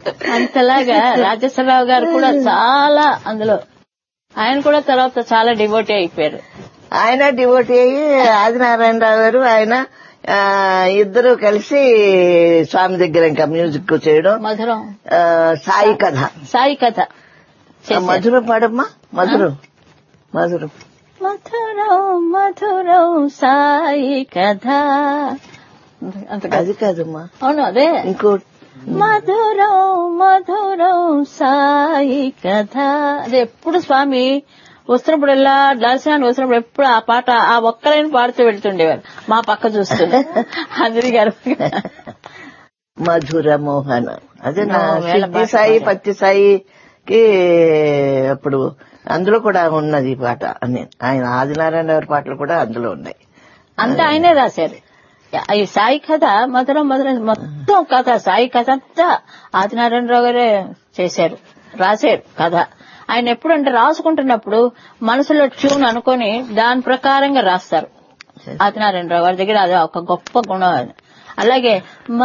అంతలాగా రాజేశ్వరరావు గారు కూడా చాలా అందులో ఆయన కూడా తర్వాత చాలా డివోటీ అయిపోయారు ఆయన డివోటీ అయ్యి ఆదినారాయణరావు గారు ఆయన ఆ, ఇద్దరు కలిసి స్వామి దగ్గర ఇంకా మ్యూజిక్ చేయడం మధురం ఆ, సాయి కథ సాయి కథ ఆ, చేశారు. మధురం పాడమ్మా మధురం మధురం మధురం మధురం సాయి కథ అంత కాదు. అది కాదమ్మా అవును అదే ఇంకో మధురం మధురం సాయి కథ అది ఎప్పుడు స్వామి వస్తున్నప్పుడు ఇలా దర్శనానికి వస్తున్నప్పుడు ఎప్పుడు ఆ పాట ఆ ఒక్కరైనా పాడుతూ వెళ్తుండేవారు మా పక్క చూస్తుండే అందరి గారు మధుర మోహన అదే నా నా వేళ సిద్ధి పాట సాయి పాడారు. పత్తి సాయికి అప్పుడు అందులో కూడా ఉన్నది ఈ పాట అని ఆయన ఆదినారాయణ గారి పాటలు కూడా అందులో ఉన్నాయి అంతా ఆయనే రాశారు ఈ సాయి కథ మధురం మధురం మొత్తం కథ సాయి కథ అంతా ఆదినారాయణరావు గారే చేశారు రాశారు కథ ఆయన ఎప్పుడంటే రాసుకుంటున్నప్పుడు మనసులో ట్యూన్ అనుకొని దాని ప్రకారంగా రాస్తారు ఆదినారాయణరావు గారి దగ్గర అది ఒక గొప్ప గుణం అది అలాగే